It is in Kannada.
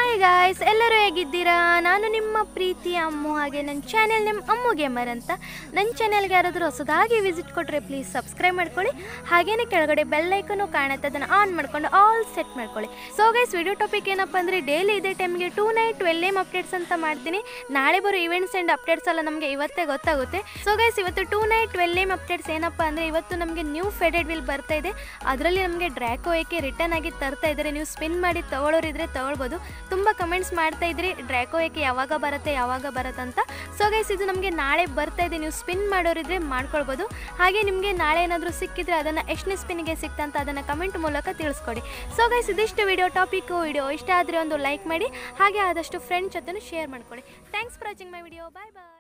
ಹಾಯ್ ಗಾಯ್ಸ್ ಎಲ್ಲರೂ ಹೇಗಿದ್ದೀರಾ ನಾನು ನಿಮ್ಮ ಪ್ರೀತಿಯ ಅಮ್ಮು ಹಾಗೆ ನನ್ನ ಚಾನೆಲ್ ನಿಮ್ಮ ಅಮ್ಮು ಗೇಮರ್ ಅಂತ ನನ್ನ ಚಾನೆಲ್ಗೆ ಯಾರಾದರೂ ಹೊಸದಾಗಿ ವಿಸಿಟ್ ಕೊಟ್ಟರೆ ಪ್ಲೀಸ್ ಸಬ್ಸ್ಕ್ರೈಬ್ ಮಾಡ್ಕೊಳ್ಳಿ ಹಾಗೇನೆ ಕೆಳಗಡೆ ಬೆಲ್ ಐಕನು ಕಾಣುತ್ತೆ ಅದನ್ನು ಆನ್ ಮಾಡ್ಕೊಂಡು ಆಲ್ ಸೆಟ್ ಮಾಡ್ಕೊಳ್ಳಿ ಸೊ ಗೈಸ್ ವಿಡಿಯೋ ಟಾಪಿಕ್ ಏನಪ್ಪ ಅಂದರೆ ಡೈಲಿ ಇದೇ ಟೈಮ್ಗೆ tonight twelve M updates ಅಂತ ಮಾಡ್ತೀನಿ ನಾಳೆ ಬರೋ ಇವೆಂಟ್ಸ್ ಆ್ಯಂಡ್ ಅಪ್ಡೇಟ್ಸ್ ಎಲ್ಲ ನಮಗೆ ಇವತ್ತೇ ಗೊತ್ತಾಗುತ್ತೆ ಸೊ ಗೈಸ್ ಇವತ್ತು tonight twelve M updates ಏನಪ್ಪ ಅಂದರೆ ಇವತ್ತು ನಮಗೆ ನ್ಯೂ ಫೆಡೆಡ್ ವಿಲ್ ಬರ್ತಾ ಇದೆ ಅದರಲ್ಲಿ ನಮಗೆ ಡ್ರ್ಯಾಕೋ ಏಕೆ ರಿಟರ್ನ್ ಆಗಿ ತರ್ತಾ ಇದ್ದಾರೆ ನೀವು ಸ್ಪಿನ್ ಮಾಡಿ ತಗೊಳ್ಳೋರಿದ್ರೆ ತಗೊಳ್ಬೋದು ತುಂಬ ಕಮೆಂಟ್ಸ್ ಮಾಡ್ತಾ ಇದ್ರಿ ಡ್ರ್ಯಾಕೋ ಏಕೆ ಯಾವಾಗ ಬರುತ್ತೆ ಯಾವಾಗ ಬರುತ್ತೆ ಅಂತ ಸೊ ಗೈಸ್ ಇದು ನಮಗೆ ನಾಳೆ ಬರ್ತಾ ಇದೆ ನೀವು ಸ್ಪಿನ್ ಮಾಡೋರಿದ್ರೆ ಮಾಡ್ಕೊಳ್ಬೋದು ಹಾಗೆ ನಿಮಗೆ ನಾಳೆ ಏನಾದರೂ ಸಿಕ್ಕಿದ್ರೆ ಅದನ್ನು ಎಷ್ಟನೇ ಸ್ಪಿನ್ಗೆ ಸಿಕ್ತಂತ ಅದನ್ನು ಕಮೆಂಟ್ ಮೂಲಕ ತಿಳಿಸ್ಕೊಡಿ ಸೊ ಗೈಸ್ ಇದಿಷ್ಟು ವಿಡಿಯೋ ಟಾಪಿಕ್ಕು ವಿಡಿಯೋ ಇಷ್ಟ ಆದರೆ ಒಂದು ಲೈಕ್ ಮಾಡಿ ಹಾಗೆ ಆದಷ್ಟು ಫ್ರೆಂಡ್ಸ್ ಜೊತೆ ಶೇರ್ ಮಾಡ್ಕೊಳ್ಳಿ thanks for watching my video bye bye